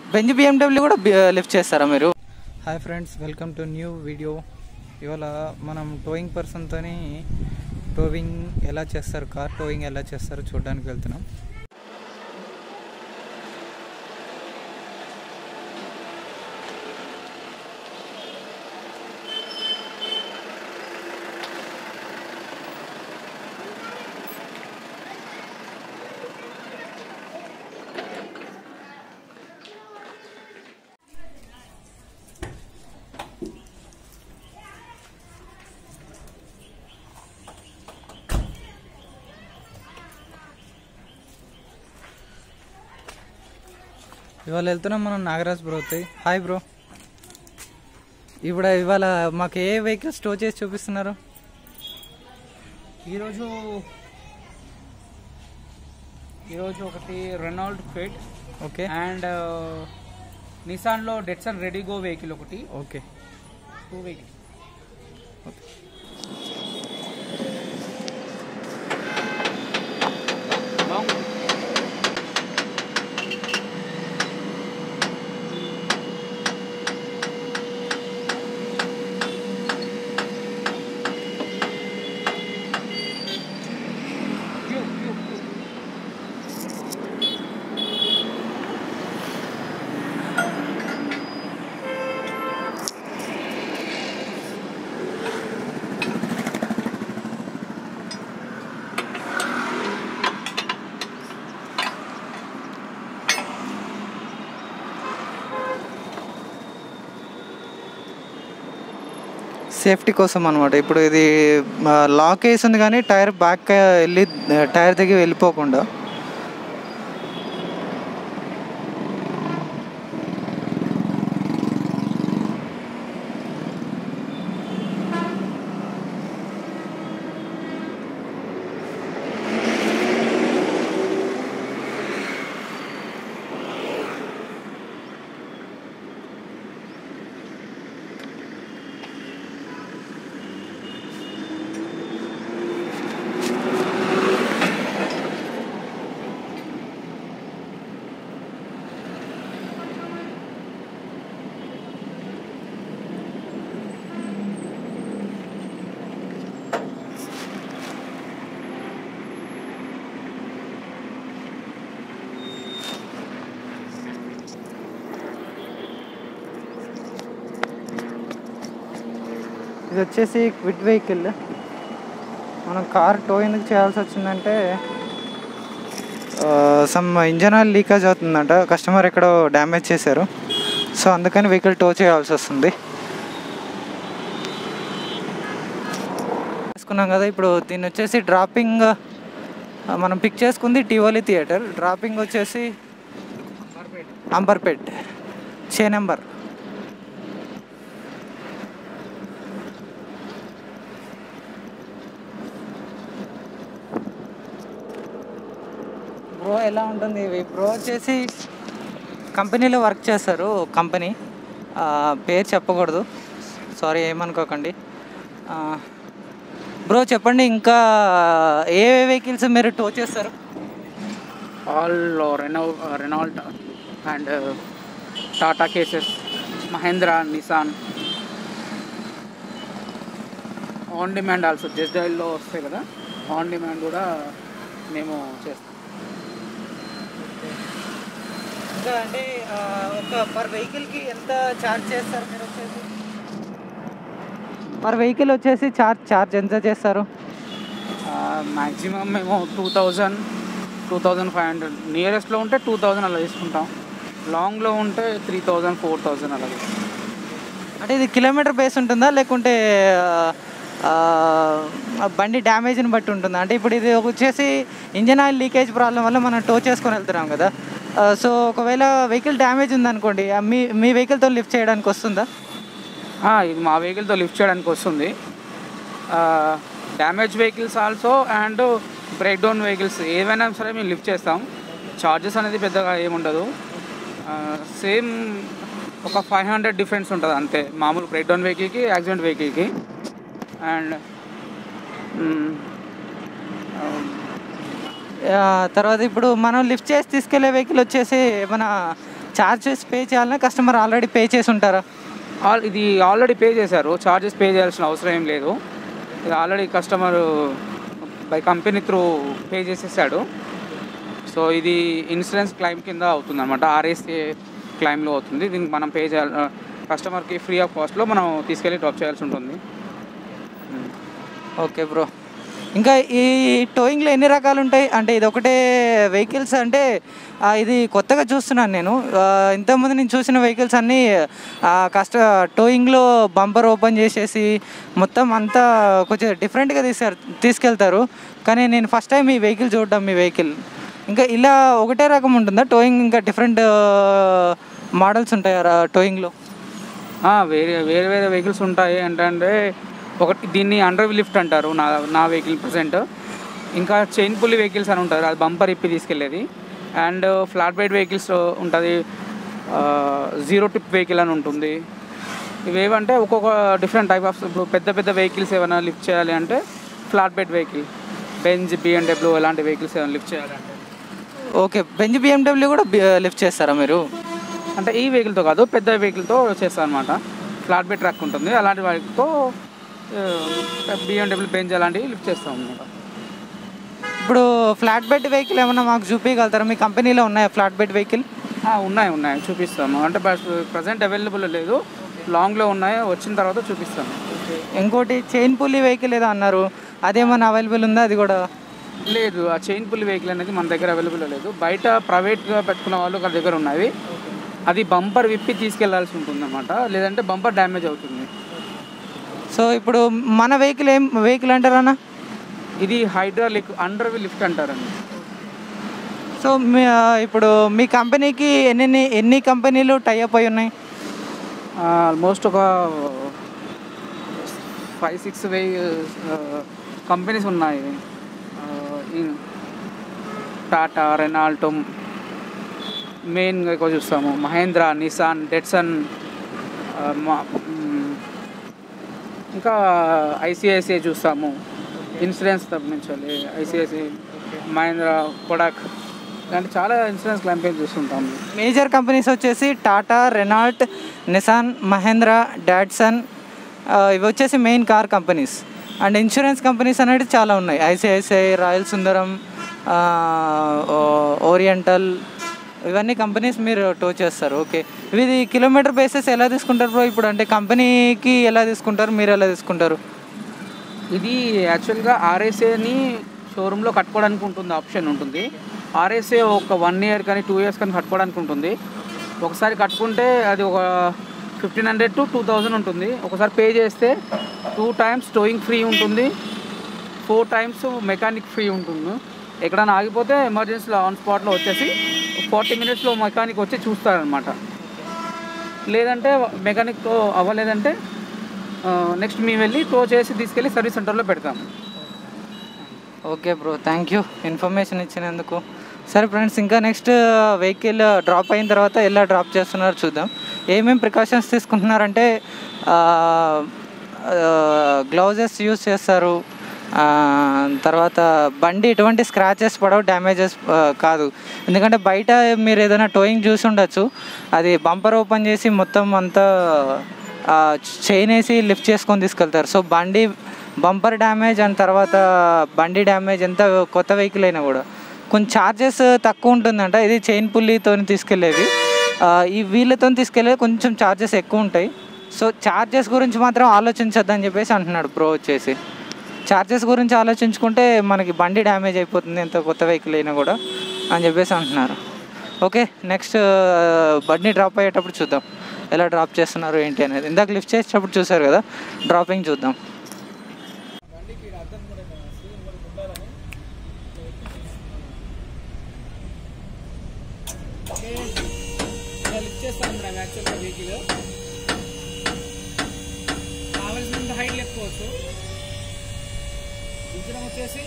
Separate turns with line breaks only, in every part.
Benz BMW కూడా lift చేస్తారా మీరు
hi friends welcome to new video ఇవాళ మనం టోయింగ్ పర్సన్తో టోవింగ్ ఎలా చేస్తారు కార్ టోయింగ్ ఎలా చేస్తారో చూడడానికి వెళ్తున్నాం ఇవాళ వెళ్తున్నాం మనం నాగరాజ్ బ్రో అవుతాయి హాయ్ బ్రో ఇప్పుడు ఇవాళ మాకు ఏ వెహికల్ స్టోర్ చేసి చూపిస్తున్నారు
ఈరోజు ఈరోజు ఒకటి రెనాల్డ్ ఫెడ్
ఓకే
అండ్ నిసాన్లో డెట్సన్ రెడీగో వెహికల్ ఒకటి
ఓకే
టూ వెహికల్
సేఫ్టీ కోసం అనమాట ఇప్పుడు ఇది ఆ, లాక్ వేసింది కానీ టైర్ బ్యాక్ వెళ్ళి ఆ, టైర్ దిగి వెళ్ళిపోకుండా ఇది వచ్చేసి క్విట్ వెహికల్ మనం కార్ టో ఎందుకు చేయాల్సి వచ్చిందంటే సమ్ ఇంజన్ ఆయిల్ లీకేజ్ అవుతుందంట కస్టమర్ ఎక్కడో డ్యామేజ్ చేశారు సో అందుకని వెహికల్ టో చేయాల్సి వస్తుంది చేసుకున్నాం కదా ఇప్పుడు దీన్ని వచ్చేసి డ్రాపింగ్ మనం పిక్ చేసుకుంది టివోలి థియేటర్ డ్రాపింగ్ వచ్చేసి అంబర్పేట్ చే నెంబర్ బ్రో ఎలా ఉంటుంది ఇవి బ్రో వచ్చేసి కంపెనీలో వర్క్ చేస్తారు కంపెనీ ఆ, పేరు చెప్పకూడదు సారీ ఏమనుకోకండి ఆ, బ్రో చెప్పండి ఇంకా ఏ వెహికల్స్ మీరు టో చేస్తారు
all Renault Renault and Tata cases Mahindra Nissan on demand also just డైల్లో వస్తాయి కదా ఆన్ డిమాండ్ కూడా మేము చేస్తాం
ఇంకా అంటే ఆ, ఒక పర్ వెహికల్కి ఎంత ఛార్జ్ చేస్తారు మీరు వచ్చేసి పర్ వెహికల్ వచ్చేసి ఛార్జ్ ఛార్జ్ ఎంత చేస్తారు
మ్యాక్సిమం మేము two thousand two thousand five hundred నియరెస్ట్లో ఉంటే టూ థౌజండ్ అలా తీసుకుంటాం లాంగ్లో ఉంటే త్రీ థౌజండ్ ఫోర్ థౌజండ్ అలా తీసుకుంటాం
అంటే ఇది కిలోమీటర్ బేస్ ఉంటుందా లేకుంటే ఆ, ఆ, బండి డ్యామేజ్ని బట్టి ఉంటుందా అంటే ఇప్పుడు ఇది వచ్చేసి ఇంజన్ ఆయిల్ లీకేజ్ ప్రాబ్లం వల్ల మనం టో చేసుకొని వెళ్తున్నాం కదా ఆ, సో ఒకవేళ వెహికల్ డ్యామేజ్ ఉందనుకోండి ఆ, మీ మీ వెహికల్తో లిఫ్ట్ చేయడానికి వస్తుందా
ఆ, ఇది మా వెహికల్తో లిఫ్ట్ చేయడానికి వస్తుంది damage vehicles also and breakdown vehicles ఏవైనా సరే మేము లిఫ్ట్ చేస్తాం చార్జెస్ అనేది పెద్దగా ఏముండదు సేమ్ ఒక ఫైవ్ హండ్రెడ్ డిఫరెన్స్ ఉంటుంది అంతే మామూలు బ్రేక్ డౌన్ వెహికల్కి యాక్సిడెంట్ వెహికల్కి అండ్
ఆ, తర్వాత ఇప్పుడు మనం లిఫ్ట్ చేసి తీసుకెళ్లే వెహికల్ వచ్చేసి ఏమైనా ఛార్జెస్ పే చేయాలన్నా కస్టమర్ ఆల్రెడీ పే చేసి ఉంటారా
ఆల్ ఇది ఆల్రెడీ పే చేశారు చార్జెస్ పే చేయాల్సిన అవసరం ఏం లేదు ఇది already customer by company through pay చేసేసాడు సో ఇది ఇన్సూరెన్స్ క్లైమ్ కింద అవుతుంది అనమాట ఆర్ఎస్ఏ క్లైమ్లో అవుతుంది దీనికి మనం పే చేయాలి కస్టమర్కి ఫ్రీ ఆఫ్ కాస్ట్లో మనం తీసుకెళ్ళి డ్రాప్ చేయాల్సి ఉంటుంది
ఓకే బ్రో ఇంకా ఈ టోయింగ్లో ఎన్ని రకాలు ఉంటాయి అంటే ఇది ఒకటే వెహికల్స్ అంటే ఆ, ఇది కొత్తగా చూస్తున్నాను నేను ఆ, ఇంతకుముందు నేను చూసిన వెహికల్స్ అన్నీ ఆ, కష్ట టోయింగ్లో బంపర్ ఓపెన్ చేసేసి మొత్తం అంతా కొంచెం డిఫరెంట్గా తీసారు తీసుకెళ్తారు కానీ నేను ఫస్ట్ టైం ఈ వెహికల్ చూడడం మీ వెహికల్ ఇంకా ఇలా ఒకటే రకం ఉంటుందా టోయింగ్ ఇంకా డిఫరెంట్ మోడల్స్ ఉంటాయా టోయింగ్లో
ఆ, వేరే వేరే వేరే వెహికల్స్ ఉంటాయి ఏంటంటే ఒకటి దీన్ని అండర్ లిఫ్ట్ అంటారు నా నా వెహికల్ ప్రజెంట్ ఇంకా చైన్ పుల్లి వెహికల్స్ అని ఉంటారు అది బంపర్ ఇప్పి తీసుకెళ్ళేది అండ్ ఫ్లాట్ బైడ్ వెహికల్స్ ఉంటుంది జీరో టిప్ వెహికల్ అని ఉంటుంది ఇవేవంటే ఒక్కొక్క డిఫరెంట్ టైప్ ఆఫ్ ఇప్పుడు పెద్ద పెద్ద వెహికల్స్ ఏమైనా లిఫ్ట్ చేయాలి అంటే flat bed vehicle Benz BMW అలాంటి వెహికల్స్ ఏమైనా లిఫ్ట్ చేయాలంటే
ఓకే బెంజ్ బిఎండబ్ల్యూ కూడా లిఫ్ట్ చేస్తారా మీరు
అంటే ఈ వెహికల్తో కాదు పెద్ద వెహికల్తో చేస్తాను అనమాట ఫ్లాట్ బెడ్ ట్రక్ ఉంటుంది అలాంటి వాటితో బిఎండబ్ల్యూ బెంజ్ అలాంటివి లిఫ్ట్ చేస్తాం అనమాట
ఇప్పుడు ఫ్లాట్ బెడ్ వెహికల్ ఏమన్నా మాకు చూపించగలుగుతారా మీ కంపెనీలో ఉన్నాయా ఫ్లాట్ బెడ్ వెహికల్
ఉన్నాయి ఉన్నాయి చూపిస్తాము అంటే ప్రజెంట్ అవైలబుల్ లేదు లాంగ్లో ఉన్నాయి వచ్చిన తర్వాత చూపిస్తాము
ఇంకోటి చైన్ పుల్లి వెహికల్ ఏదో అన్నారు అదేమన్నా అవైలబుల్ ఉందా అది కూడా
లేదు ఆ చైన్ పుల్లి వెహికల్ అనేది మన దగ్గర అవైలబుల్ లేదు బయట ప్రైవేట్గా పెట్టుకున్న వాళ్ళు ఒక దగ్గర ఉన్నవి అది బంపర్ విప్పి తీసుకెళ్లాల్సి ఉంటుంది అనమాట లేదంటే బంపర్ డ్యామేజ్ అవుతుంది
సో ఇప్పుడు మన వెహికల్ ఏం వెహికల్ అంటారా అన్న
ఇది హైడ్రాలిక్ అండర్ లిఫ్ట్ అంటారండి
సో మీ ఆ, ఇప్పుడు మీ కంపెనీకి ఎన్ని ఎన్ని కంపెనీలు టైఅప్ అయి ఉన్నాయి
ఆల్మోస్ట్ ఒక ఫైవ్ సిక్స్ వే కంపెనీస్ ఉన్నాయి టాటా రెనాల్టో మెయిన్గా ఎక్కువ చూస్తాము మహేంద్ర నిసాన్ డెట్సన్ ఆ, మా- మ్, ఇంకా ఐసిఐసిఐ చూస్తాము ఇన్సూరెన్స్ తప్పించాలి ఐసిఐసిఐ మహేంద్ర కొడాక్ ఇలాంటి చాలా ఇన్సూరెన్స్ క్యాంపెయిన్ చూస్తుంటాము
మేజర్ కంపెనీస్ వచ్చేసి Tata Renault Nissan Mahindra Datsun ఆ, ఇవి వచ్చేసి main car companies and insurance companies అనేది చాలా ఉన్నాయి ఐసిఐసిఐ రాయల్ సుందరం ఆ, ఓ- ఓరియంటల్ ఇవన్నీ కంపెనీస్ మీరు టో చేస్తారు ఓకే ఇది కిలోమీటర్ బేసిస్ ఎలా తీసుకుంటారు బ్రో ఇప్పుడు అంటే కంపెనీకి ఎలా తీసుకుంటారు మీరు ఎలా తీసుకుంటారు
ఇది యాక్చువల్గా ఆర్ఎస్ఏని షోరూంలో కట్టుకోవడానికి ఉంటుంది ఆప్షన్ ఉంటుంది ఆర్ఎస్ఏ ఒక వన్ ఇయర్ కానీ టూ ఇయర్స్ కానీ కట్టుకోవడానికి ఉంటుంది ఒకసారి కట్టుకుంటే అది ఒక fifteen hundred to two thousand ఉంటుంది ఒకసారి పే చేస్తే టూ టైమ్స్ టోయింగ్ ఫ్రీ ఉంటుంది ఫోర్ టైమ్స్ మెకానిక్ ఫ్రీ ఉంటుంది ఎక్కడైనా ఆగిపోతే ఎమర్జెన్సీలో ఆన్ స్పాట్లో వచ్చేసి ఫార్టీ మినిట్స్లో మెకానిక్ వచ్చి చూస్తారనమాట లేదంటే మెకానిక్ అవ్వలేదంటే నెక్స్ట్ మేము వెళ్ళి టో చేసి తీసుకెళ్ళి సర్వీస్ సెంటర్లో పెడతాం
okay bro thank you information ఇచ్చినందుకు సరే ఫ్రెండ్స్ ఇంకా నెక్స్ట్ వెహికల్ డ్రాప్ అయిన తర్వాత ఎలా డ్రాప్ చేస్తున్నారో చూద్దాం ఏమేమి ప్రికాషన్స్ తీసుకుంటున్నారంటే గ్లౌజెస్ యూస్ చేస్తారు ఆ, తర్వాత బండి ఎటువంటి స్క్రాచెస్ పడవు డ్యామేజెస్ కాదు ఎందుకంటే బయట మీరు ఏదైనా టోయింగ్ చూసి ఉండొచ్చు అది బంపర్ ఓపెన్ చేసి మొత్తం అంతా చైన్ వేసి లిఫ్ట్ చేసుకొని తీసుకెళ్తారు సో బండి బంపర్ డ్యామేజ్ అండ్ తర్వాత బండి డ్యామేజ్ ఎంత కొత్త వెహికల్ అయినా కూడా కొంచెం ఛార్జెస్ తక్కువ ఉంటుందంట ఇది చైన్ పుల్లితో తీసుకెళ్ళేది ఆ, ఈ వీళ్ళతో తీసుకెళ్ళేది కొంచెం ఛార్జెస్ ఎక్కువ ఉంటాయి సో ఛార్జెస్ గురించి మాత్రం ఆలోచించొద్దని చెప్పేసి అంటున్నాడు ప్రో వచ్చేసి ఛార్జెస్ గురించి ఆలోచించుకుంటే మనకి బండి డ్యామేజ్ అయిపోతుంది ఎంత కొత్త వెహికల్ అయినా కూడా అని చెప్పేసి అంటున్నారు ఓకే నెక్స్ట్ బండి డ్రాప్ అయ్యేటప్పుడు చూద్దాం ఎలా డ్రాప్ చేస్తున్నారు ఏంటి అనేది ఇందాక లిఫ్ట్ చేసేటప్పుడు చూసారు కదా డ్రాపింగ్ చూద్దాం
లిఫ్ట్ చేస్తాను మేడం యాక్చువల్గా వెహికల్ కావాల్సినంత హైట్ లేకపోవచ్చు దించడం వచ్చేసి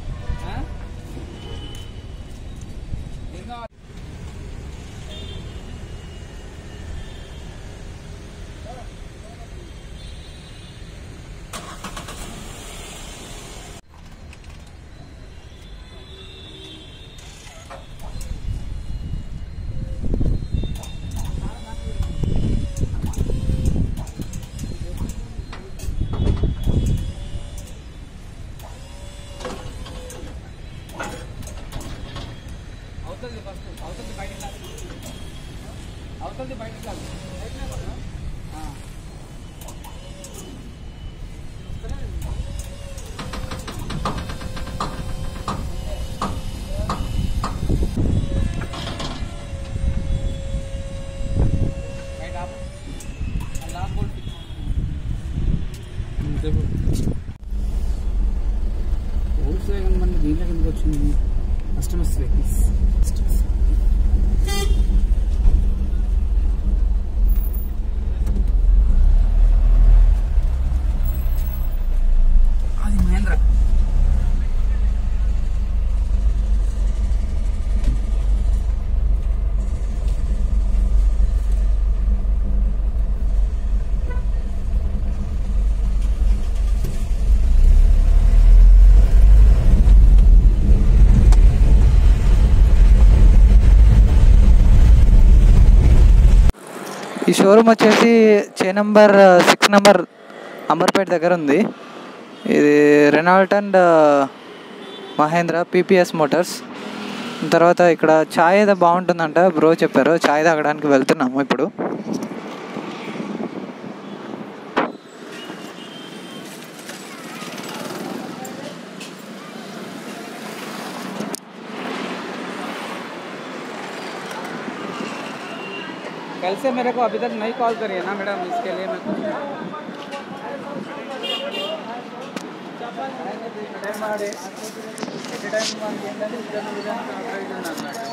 ఆ? ఏం కావాలి? అవుతుంది ఫస్ట్ అవుతుంది బయటికి లాగు. అవుతుంది బయటికి లాగు. బయటనే పడనా? ఆ. బయట ఆపు. అది లాస్ట్ బోల్ట్ ఫిక్స్.
ఓల్స్ వేగన్ మన దీంట్లో కిందకి వచ్చింది కస్టమర్స్ వెహికల్స్ అది మహేంద్ర
ఈ షోరూమ్ వచ్చేసి చే నంబర్ సిక్స్ నెంబర్ అంబర్పేట దగ్గర ఉంది ఇది Renault and Mahindra PPS motors తర్వాత ఇక్కడ ఛాయ్ ఏదో బాగుంటుందంట బ్రో చెప్పారు ఛాయ్ తాగడానికి వెళ్తున్నాము ఇప్పుడు
कल से मेरे को अभी तक नहीं कॉल करी है ना मैडम इसके लिए मैं कुछ టైం ఆడే ఎట్ టైం మనకి ఏంటంటే విధానం విధానం